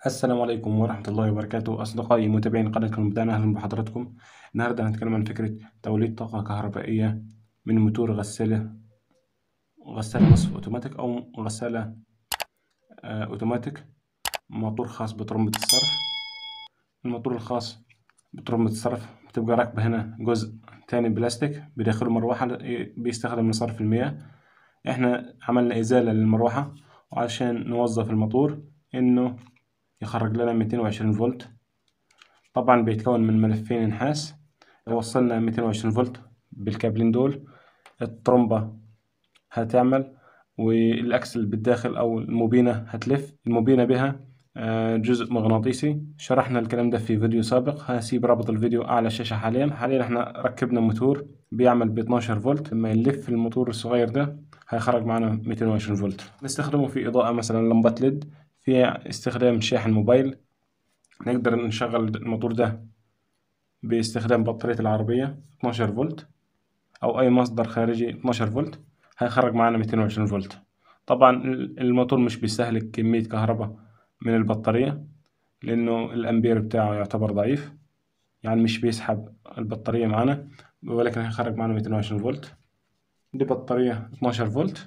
السلام عليكم ورحمة الله وبركاته أصدقائي متابعين قناة المبدأ أهلا بحضراتكم النهاردة هنتكلم عن فكرة توليد طاقة كهربائية من موتور غسالة غسالة نصف أوتوماتيك أو غسالة آه، أوتوماتيك موتور خاص بطرمبة الصرف الموتور الخاص بطرمبة الصرف بتبقى راكبة هنا جزء تاني بلاستيك بداخله مروحة بيستخدم لصرف المياه احنا عملنا إزالة للمروحة وعشان نوظف الموتور إنه يخرج لنا ميتين وعشرين فولت طبعا بيتكون من ملفين نحاس لو وصلنا ميتين وعشرين فولت بالكابلين دول الطرمبة هتعمل والأكسل بالداخل أو الموبينة هتلف الموبينة بها آه، جزء مغناطيسي شرحنا الكلام ده في فيديو سابق هسيب رابط الفيديو أعلى الشاشة حاليا حاليا احنا ركبنا موتور بيعمل ب 12 فولت لما يلف الموتور الصغير ده هيخرج معنا 220 فولت نستخدمه في إضاءة مثلا لمبة ليد في استخدام شاحن موبايل نقدر نشغل الموتور ده باستخدام بطارية العربية 12 فولت أو أي مصدر خارجي 12 فولت هيخرج معانا 220 فولت طبعا الموتور مش بيستهلك كمية كهرباء من البطارية لأنه الأمبير بتاعه يعتبر ضعيف يعني مش بيسحب البطارية معانا ولكن هيخرج معانا 220 فولت دي بطارية 12 فولت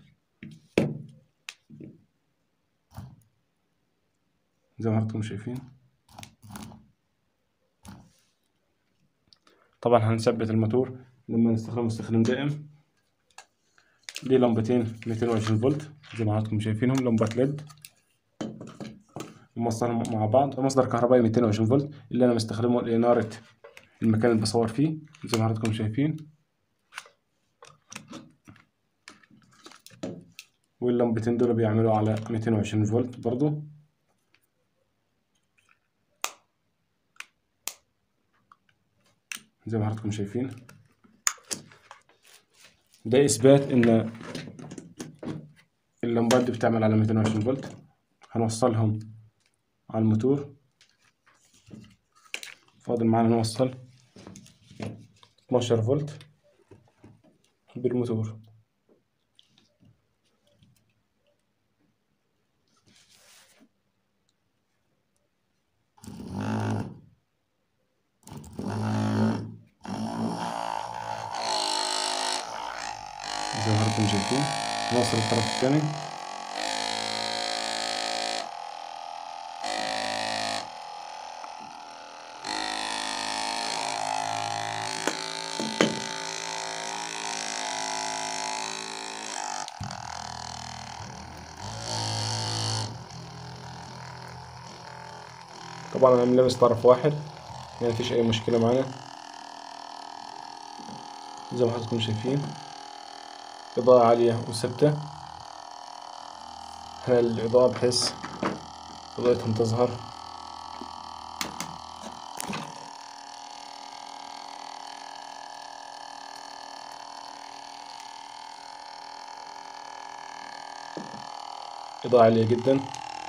زي ما حضراتكم شايفين طبعا هنثبت الموتور لما نستخدمه استخدام دائم دي لمبتين ميتين وعشرين فولت زي ما حضراتكم شايفينهم لمبات ليد موصلهم مع بعض مصدر كهربائي ميتين وعشرين فولت اللي انا مستخدمه لإنارة المكان اللي بصور فيه زي ما حضراتكم شايفين واللمبتين دول بيعملوا على ميتين وعشرين فولت برضو زي ما حضراتكم شايفين ده اثبات ان اللمبات دي بتعمل على 220 فولت هنوصلهم على الموتور فاضل معانا نوصل 12 فولت بالموتور زي ما حضراتكم شايفين نوصل الطرف الثاني طبعا انا ملابس طرف واحد يعني مفيش اي مشكلة معانا زي ما حضراتكم شايفين إضاءة عالية وثابتة هنا الإضاءة بحيث إضاءتهم تظهر إضاءة عالية جدا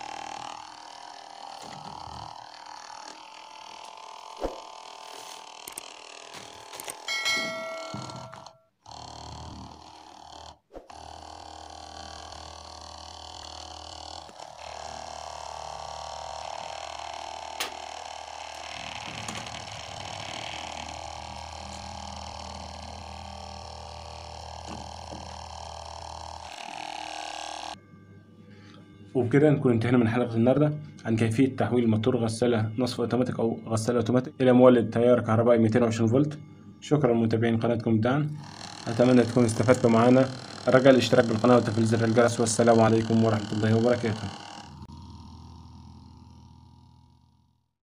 وبكده نكون انتهينا من حلقة النهاردة عن كيفية تحويل موتور غسالة نصف اوتوماتيك او غسالة اوتوماتيك الى مولد تيار كهربائي 220 فولت شكرا لمتابعين قناتكم دعم اتمنى تكونوا استفدتوا معنا الرجاء الاشتراك بالقناة وتفعيل زر الجرس والسلام عليكم ورحمة الله وبركاته